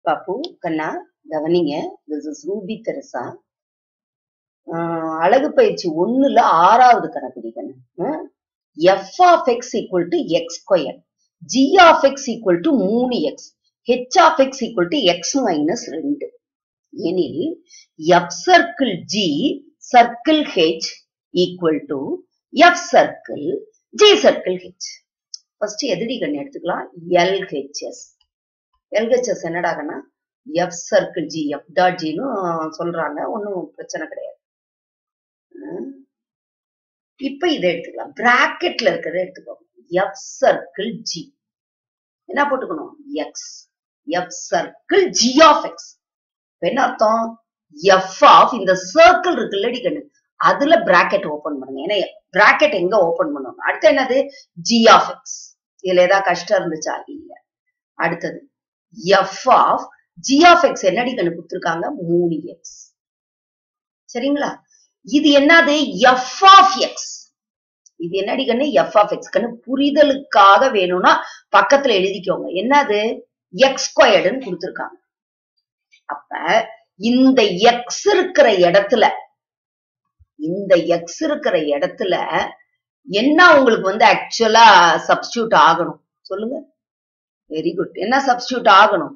பாப்பு கண்ணா கவனிங்க திஸ் இஸ் ரூபி தெரசா ஆஹ் அழகு பயிற்சி ஒண்ணுல ஆறாவது கணக்குடி கண்ணு F of X equal to X square G of X equal to மூணு X H of X equal to X minus ரெண்டு எனில் F circle G circle H equal to F circle G circle H first எதிரி கண்ணு எடுத்துக்கலாம் LHS LHS என்னடாகன்னா F circle G F dot ஜின்னு சொல்றாங்க ஒன்றும் பிரச்சனை கிடையாது ஹம். இப்ப இதை எடுத்துக்கலாம் பிராக்கெட்ல இருக்கிறத எடுத்துக்கோங்க எஃப் சர்க்கிள் ஜி என்ன போட்டுக்கணும் X F circle G of X என்ன அர்த்தம் எஃப் ஆஃப் இந்த சர்க்கிள் இருக்குல்லடி கண்ணு அதுல பிராக்கெட் ஓபன் பண்ணுங்க ஏன்னா பிராக்கெட் எங்க ஓபன் பண்ணணும் அடுத்து என்னது ஜி ஆஃப் எக்ஸ் இதுல ஏதாவது கஷ்டம் இருந்துச்சா இல்ல அடுத்தது F of G of X என்னடி கண்ணு கொடுத்துருக்காங்க மூணு எக்ஸ் சரிங்களா இது என்னது எஃப் ஆஃப் எக்ஸ் இது என்னடி கண்ணு எஃப் ஆஃப் எக்ஸ் கண்ணு புரிதலுக்காக வேணும்னா பக்கத்துல எழுதிக்கோங்க என்னது எக்ஸ் ஸ்கொயர்டுன்னு கொடுத்துருக்காங்க அப்ப இந்த எக்ஸ் இருக்கிற இடத்துல இந்த எக்ஸ் இருக்கிற இடத்துல என்ன உங்களுக்கு வந்து ஆக்சுவலா சப்ஸ்டியூட் ஆகணும் சொல்லுங்க வெரி குட் என்ன சப்ஸ்டியூட் ஆகணும்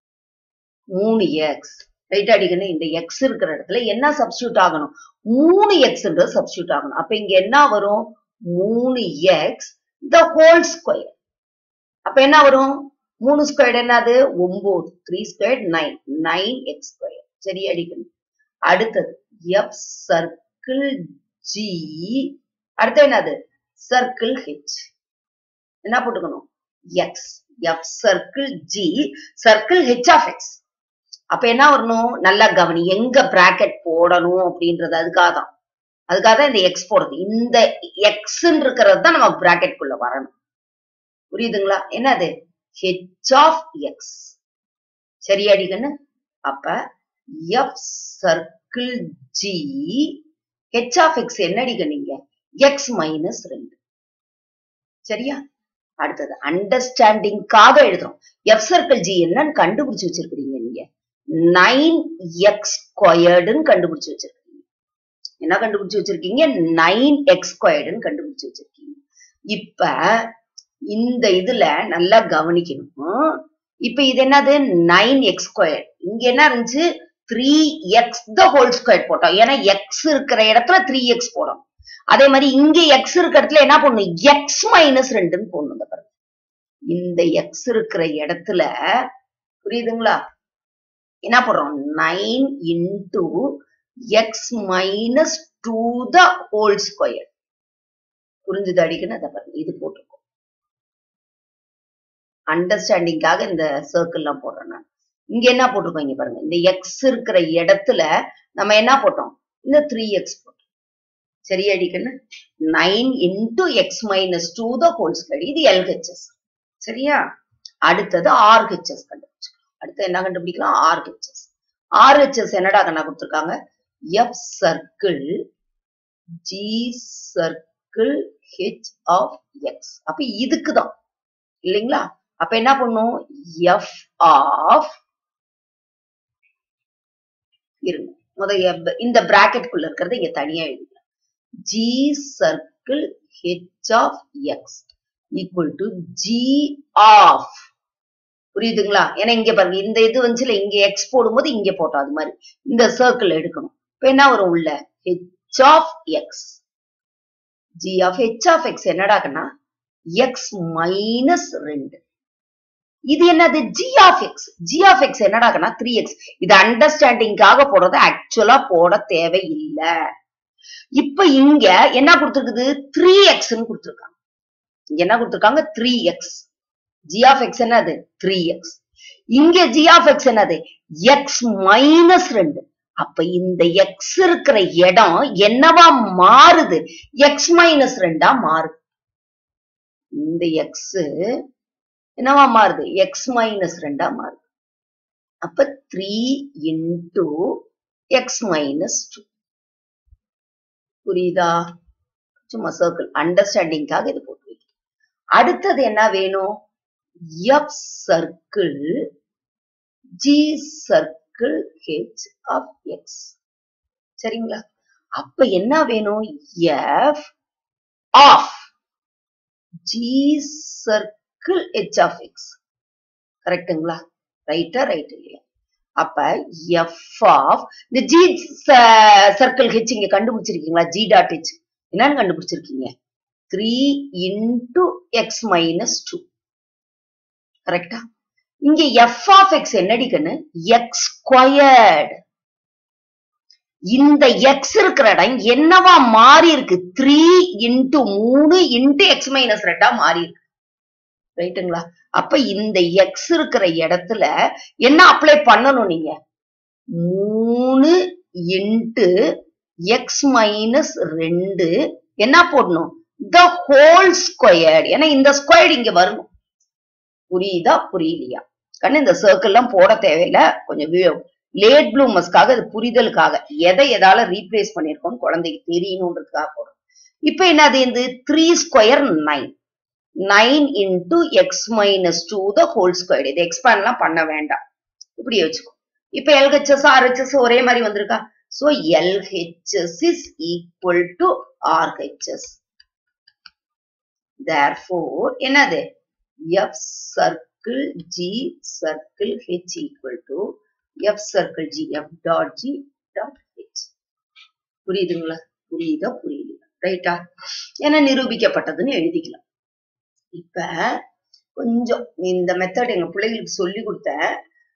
மூணு எக்ஸ் ரைட் அடிக்கணும் இந்த எக்ஸ் இருக்கிற இடத்துல என்ன சப்ஸ்டியூட் ஆகணும் மூணு எக்ஸ்ன்றது சப்ஸ்டியூட் ஆகணும் அப்ப இங்க என்ன வரும் மூணு எக்ஸ் த ஹோல் ஸ்கொயர் அப்ப என்ன வரும் மூணு ஸ்கொயர் என்னது ஒன்பது three square nine nine X square சரி அடிக்கணும் அடுத்தது எஃப் சர்க்கிள் ஜி அடுத்து என்னது சர்க்கிள் ஹெச் என்ன போட்டுக்கணும் X F circle G circle H of X அப்ப என்ன வரணும் நல்லா கவனி எங்க பிராக்கெட் போடணும் அப்படின்றது அதுக்காக தான் அதுக்காக தான் இந்த எக்ஸ் போடுறது இந்த எக்ஸ் இருக்கிறது தான் நம்ம பிராக்கெட் குள்ள வரணும் புரியுதுங்களா என்னது ஹெச் ஆஃப் எக்ஸ் சரியாடி கண்ணு அப்ப F circle G H of X என்னடி கண்ணீங்க எக்ஸ் மைனஸ் ரெண்டு சரியா அடுத்தது அண்டர்ஸ்டாண்டிங்காக எழுதுறோம் எஃப் சர்க்கிள் ஜி என்னன்னு கண்டுபிடிச்சு வச்சிருக்கீங்க நீங்க நைன் எக்ஸ் ஸ்கொயர்டுன்னு கண்டுபிடிச்சு வச்சிருக்கீங்க என்ன கண்டுபிடிச்சு வச்சிருக்கீங்க நைன் எக்ஸ் ஸ்கொயர்டுன்னு கண்டுபிடிச்சு வச்சிருக்கீங்க இப்ப இந்த இதுல நல்லா கவனிக்கணும் இப்ப இது என்னது நைன் எக்ஸ் ஸ்கொயர் இங்க என்ன இருந்துச்சு three X the whole square போட்டோம் ஏன்னா எக்ஸ் இருக்கிற இடத்துல த்ரீ எக்ஸ் போடும் அதே மாதிரி இங்க எக்ஸ் இருக்கிற இடத்துல என்ன பண்ணணும் எக்ஸ் மைனஸ் ரெண்டுன்னு போடணும் இந்த பாருங்க இந்த எக்ஸ் இருக்கிற இடத்துல புரியுதுங்களா என்ன போடுறோம் nine into X minus two the whole square புரிஞ்சுது அடிக்கணும் அதை பாருங்க இது போட்டிருக்கோம் அண்டர்ஸ்டாண்டிங்காக இந்த சர்க்கிள்லாம் போடுறேன் நான் இங்க என்ன போட்டிருக்கோம் இங்க பாருங்க இந்த எக்ஸ் இருக்கிற இடத்துல நம்ம என்ன போட்டோம் இந்த த்ரீ எக்ஸ் போட்டோம் சரியா அடிக்கணும் nine into X minus two the whole square இது எல்ஹெச்எஸ் சரியா அடுத்தது ஆர்ஹெச்எஸ் கண்டுபிடிச்சிக்கலாம் அடுத்து என்ன கண்டுபிடிக்கலாம் ஆர்ஹெச்எஸ் ஆர்ஹெச்எஸ் என்னடா கண்ணா கொடுத்துருக்காங்க F circle G circle H of X அப்ப இதுக்கு தான் இல்லைங்களா அப்ப என்ன பண்ணும் எஃப் ஆஃப் இருங்க முத எப்- இந்த பிராக்கெட்குள்ள இருக்கிறது இங்க தனியா எழுதிக்கலாம் G circle H of X equal to G of புரியுதுங்களா ஏன்னா இங்க பாருங்க இந்த இது வந்துச்சுல இங்க எக்ஸ் போடும்போது இங்க போட்டோம் அது மாதிரி இந்த சர்க்கிள் எடுக்கணும் இப்ப என்ன வரும் உள்ள H of X G of H of X என்னடாக்கன்னா எக்ஸ் மைனஸ் ரெண்டு இது என்னது G of X G of X என்னடாக்கன்னா த்ரீ எக்ஸ் இது அண்டர்ஸ்டாண்டிங்காக போடுறது ஆக்சுவலா போட தேவையில்லை இப்ப இங்க என்ன கொடுத்துருக்குது த்ரீ எக்ஸ்ன்னு கொடுத்துருக்காங்க இங்க என்ன கொடுத்துருக்காங்க three X G of X என்னது த்ரீ எக்ஸ் இங்க ஜி ஆஃப் எக்ஸ் என்னது எக்ஸ் மைனஸ் ரெண்டு அப்ப இந்த எக்ஸ் இருக்கிற இடம் என்னவா மாறுது எக்ஸ் மைனஸ் ரெண்டா மாறுது இந்த எக்ஸ் என்னவா மாறுது எக்ஸ் மைனஸ் ரெண்டா மாறுது அப்ப three into X minus two புரியுதா சும்மா சர்க்கிள் அண்டர்ஸ்டாண்டிங்காக இது போட்டு வைக்கிறேன். அடுத்தது என்ன வேணும் F circle G circle H of X சரிங்களா அப்ப என்ன வேணும் F of G circle H of X கரெக்டுங்களா ரைட்டா ரைட் இல்லையா அப்ப எஃப் ஆஃப் இந்த ஜி சர்க்கிள் ஹெச் இங்க கண்டுபிடிச்சிருக்கீங்களா ஜி டாட் ஹெச் என்னன்னு கண்டுபிடிச்சிருக்கீங்க three into X minus two கரெக்டா இங்க எஃப் ஆஃப் எக்ஸ் என்னடி கண்ணு எக்ஸ் ஸ்கொயர்டு இந்த எக்ஸ் இருக்கிற இடம் என்னவா மாறி இருக்கு த்ரீ இன்டு மூணு இன்டு எக்ஸ் மைனஸ் ரெண்டா மாறி இருக்கு ரைட்டுங்களா அப்ப இந்த எக்ஸ் இருக்கிற இடத்துல என்ன அப்ளை பண்ணணும் நீங்க மூணு இன்டு எக்ஸ் மைனஸ் ரெண்டு என்ன போடணும் த ஹோல் ஸ்கொயர்டு ஏன்னா இந்த ஸ்கொயர்டு இங்க வரணும் புரியுதா புரியலையா கண்ணு இந்த சர்க்கிள் எல்லாம் போட தேவையில்ல கொஞ்சம் லேட் ப்ளூமர்ஸ்க்காக இது புரிதலுக்காக எதை எதால ரீப்ளேஸ் பண்ணிருக்கோம் குழந்தைக்கு தெரியணுன்றதுக்காக போடும் இப்ப என்னது இந்த three square nine nine into X minus two the whole square இது எக்ஸ்பேண்ட்லாம் பண்ண வேண்டாம் இப்படி வச்சுக்கோ இப்ப எல்ஹெச்எஸ் ஆர்ஹெச்எஸ் ஒரே மாதிரி வந்திருக்கா so LHS is equal to RHS therefore என்னது f circle g circle h equal to f circle g f dot g dot h புரியுதுங்களா புரியுதா புரியுது ரைட்டா ஏன்னா நிரூபிக்கப்பட்டதுன்னு எழுதிக்கலாம் இப்ப கொஞ்சம் இந்த மெத்தட் எங்க பிள்ளைகளுக்கு சொல்லி கொடுத்தேன்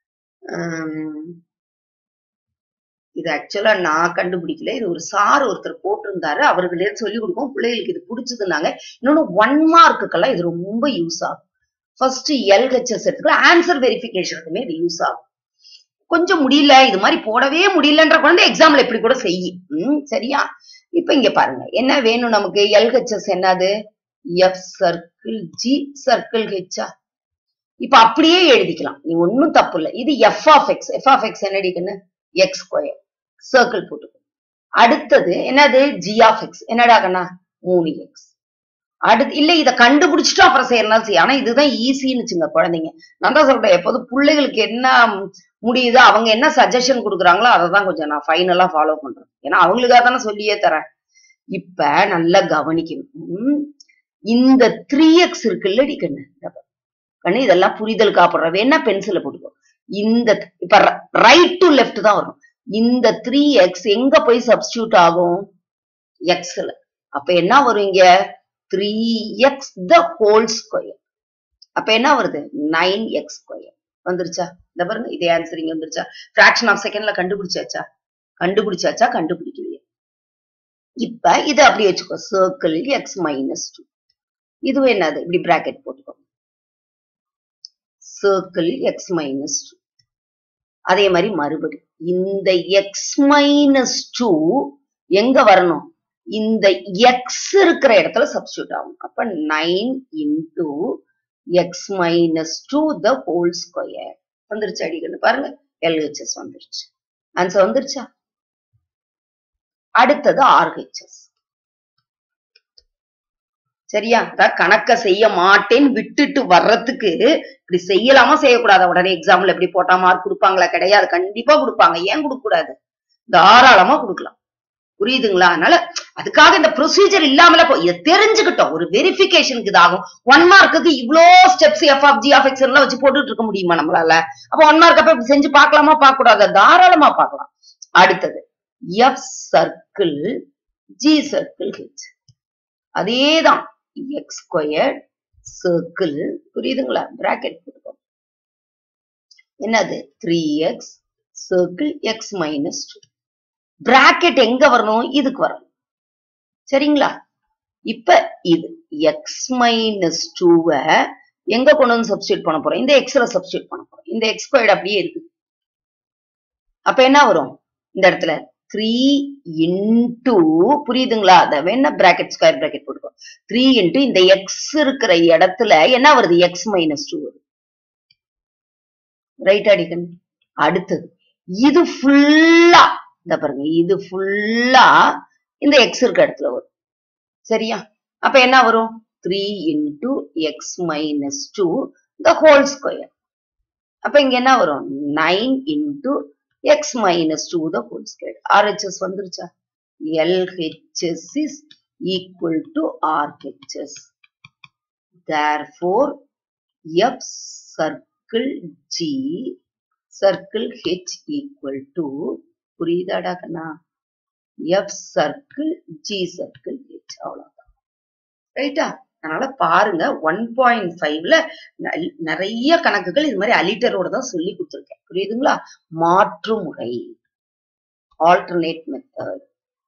இது ஆக்சுவலா நான் கண்டுபிடிக்கல இது ஒரு சார் ஒருத்தர் போட்டிருந்தாரு அவர்களே சொல்லி கொடுக்கும் பிள்ளைகளுக்கு இது பிடிச்சதுனாங்க இன்னொன்னு ஒன் மார்க்குக்கெல்லாம் இது ரொம்ப யூஸ் ஆகும் ஃபர்ஸ்ட் எல்ஹெச்எஸ் எடுத்துக்கலாம் ஆன்சர் வெரிஃபிகேஷனுக்குமே இது யூஸ் ஆகும் கொஞ்சம் முடியல இது மாதிரி போடவே முடியலன்ற குழந்தை எக்ஸாம்ல இப்படி கூட செய்யும் ம் சரியா இப்ப இங்க பாருங்க என்ன வேணும் நமக்கு எல்ஹெச்எஸ் என்னது எஃப் சர்க்கிள் ஜி சர்க்கிள் ஹெச்சா இப்ப அப்படியே எழுதிக்கலாம் நீ ஒன்னும் தப்பு இல்லை இது F of X F of X என்னடிக்குன்னு எக்ஸ் ஸ்கொயர் சர்க்கிள் போட்டுக்கோ அடுத்தது என்னது ஜி ஆஃப் எக்ஸ் என்னடா கண்ணா மூணு எக்ஸ் அடுத்து இல்ல இதை கண்டுபிடிச்சிட்டு அப்புறம் செய்யறதுனால செய்ய ஆனா இதுதான் ஈஸின்னு வச்சுங்க குழந்தைங்க நான் தான் சொல்றேன் எப்போதும் பிள்ளைகளுக்கு என்ன முடியுதோ அவங்க என்ன சஜஷன் கொடுக்குறாங்களோ அதை தான் கொஞ்சம் நான் ஃபைனலா ஃபாலோ பண்றேன் ஏன்னா அவங்களுக்காக தானே சொல்லியே தரேன் இப்ப நல்லா கவனிக்கணும் இந்த த்ரீ எக்ஸ் இருக்குல்ல கண்ணு கண்ணு இதெல்லாம் புரிதல் காப்பிடுற வேணா பென்சில போட்டுக்கோ இந்த இப்ப ரைட் டு லெஃப்ட் தான் வரும் இந்த த்ரீ எக்ஸ் எங்க போய் சப்ஸ்டியூட் ஆகும் எக்ஸ்ல அப்ப என்ன வரும் இங்க three X the whole square அப்ப என்ன வருது நைன் எக்ஸ் ஸ்கொயர் வந்துருச்சா இந்த பாருங்க இதே ஆன்சர் இங்க வந்துருச்சா பிராக்ஷன் ஆஃப் செகண்ட்ல கண்டுபிடிச்சாச்சா கண்டுபிடிச்சாச்சா கண்டுபிடிக்கலையே இப்ப இதை அப்படி வச்சுக்கோ சர்க்கிள் எக்ஸ் மைனஸ் டூ இதுவும் என்னது இப்படி பிராக்கெட் போட்டுக்கோ சர்க்கிள் எக்ஸ் மைனஸ் டூ அதே மாதிரி மறுபடி இந்த எக்ஸ் மைனஸ் டூ எங்க வரணும் இந்த எக்ஸ் இருக்கிற இடத்துல சப்ஸ்டியூட் ஆகும் அப்ப nine into X minus two the whole square வந்துருச்சு அடிக்கணும் பாருங்க எல்ஹெச்எஸ் வந்துருச்சு ஆன்சர் வந்துருச்சா அடுத்தது ஆர்ஹெச்எஸ் சரியா அதான் கணக்க செய்ய மாட்டேன்னு விட்டுட்டு வர்றதுக்கு இப்படி செய்யலாமா செய்யக்கூடாது உடனே எக்ஸாம்ல எப்படி போட்டா மார்க் கொடுப்பாங்களா கிடையாது கண்டிப்பா கொடுப்பாங்க ஏன் கொடுக்க கூடாது தாராளமா கொடுக்கலாம் புரியுதுங்களா அதனால அதுக்காக இந்த ப்ரொசீஜர் இல்லாமல போ இதை தெரிஞ்சுக்கிட்டோம் ஒரு வெரிஃபிகேஷனுக்கு இதாகும் ஒன் மார்க்குக்கு இவ்வளோ steps F of G of X எல்லாம் வச்சு போட்டுட்டு இருக்க முடியுமா நம்மளால அப்ப ஒன் மார்க் அப்ப இப்படி செஞ்சு பார்க்கலாமா பார்க்க கூடாது தாராளமா பார்க்கலாம் அடுத்தது F circle G circle H அதேதான் எக்ஸ் ஸ்கொயர் சர்க்கிள் புரியுதுங்களா பிராக்கெட் போட்டுக்கோ என்னது three X circle X minus two bracket எங்க வரணும் இதுக்கு வரணும் சரிங்களா இப்ப இது எக்ஸ் மைனஸ் டூவ எங்க கொண்டு வந்து சப்ஸ்டியூட் பண்ண போறோம் இந்த எக்ஸ்ல சப்ஸ்டியூட் பண்ண போறோம் இந்த எக்ஸ் ஸ்கொயர்ட் அப்படியே இருக்கு அப்ப என்ன வரும் இந்த இடத்துல த்ரீ இன்டூ புரியுதுங்களா அதை வேணா பிராக்கெட் ஸ்கொயர் பிராக்கெட் போட்டுக்கோ த்ரீ இன்டூ இந்த எக்ஸ் இருக்கிற இடத்துல என்ன வருது எக்ஸ் மைனஸ் டூ வருது ரைட் அடிக்கன் அடுத்தது இது ஃபுல்லா இந்த பாருங்க இது ஃபுல்லா இந்த எக்ஸ் இருக்க இடத்துல வரும் சரியா அப்ப என்ன வரும் three into X minus two the whole square அப்ப இங்க என்ன வரும் nine into X minus two the whole square RHS வந்துருச்சா LHS is equal to RHS therefore f circle g circle h equal to புரியுதாடா கண்ணா f circle g circle h அவ்வளவுதான் ரைட்டா அதனால பாருங்க ஒன் பாயிண்ட் ஃபைவ்ல நிறைய கணக்குகள் இது மாதிரி அலிட்டரோட தான் சொல்லி கொடுத்துருக்கேன் புரியுதுங்களா மாற்று முறை ஆல்டர்னேட் மெத்தட்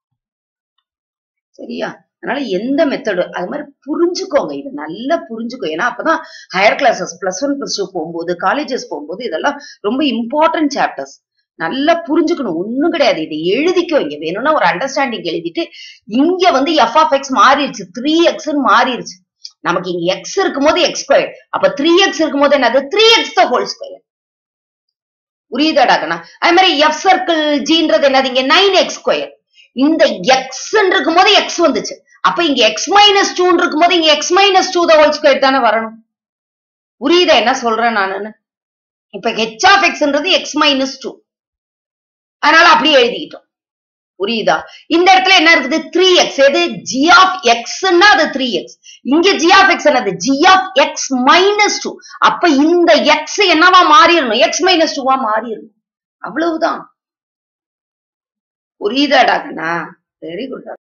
சரியா அதனால எந்த மெத்தடு அது மாதிரி புரிஞ்சுக்கோங்க இது நல்லா புரிஞ்சுக்கோ ஏன்னா அப்பதான் higher classes plus one plus two போகும்போது காலேஜஸ் போகும்போது இதெல்லாம் ரொம்ப இம்பார்ட்டன்ட் சாப்டர்ஸ் நல்லா புரிஞ்சுக்கணும் ஒண்ணும் கிடையாது இதை எழுதிக்கோ இங்க வேணும்னா ஒரு அண்டர்ஸ்டாண்டிங் எழுதிட்டு இங்க வந்து எஃப் ஆஃப் எக்ஸ் மாறிடுச்சு த்ரீ எக்ஸ் மாறிடுச்சு நமக்கு இங்க எக்ஸ் இருக்கும்போது எக்ஸ் ஸ்கொயர் அப்ப த்ரீ எக்ஸ் இருக்கும்போது என்னது three X the whole square புரியுதாடாக்கண்ணா அதே மாதிரி எஃப் சர்க்கிள் ஜின்றது என்னது இங்க நைன் எக்ஸ் ஸ்கொயர் இந்த எக்ஸ் இருக்கும் போது எக்ஸ் வந்துச்சு அப்ப இங்க எக்ஸ் மைனஸ் டூ இருக்கும் போது இங்க x minus two the whole square தானே வரணும் புரியுதா என்ன சொல்றேன் நானு இப்ப ஹெச் ஆஃப் எக்ஸ்ன்றது எக்ஸ் மைனஸ் டூ அதனால அப்படியே எழுதிக்கிட்டோம் புரியுதா இந்த இடத்துல என்ன இருக்குது த்ரீ எக்ஸ் எது ஜி ஆஃப் எக்ஸ்னா அது த்ரீ எக்ஸ் இங்க ஜி ஆஃப் எக்ஸ் என்னது G of x minus two அப்ப இந்த எக்ஸ் என்னவா மாறிடணும் எக்ஸ் மைனஸ் டூவா மாறிடணும் அவ்வளவுதான் புரியுதாடாங்கண்ணா வெரி குட்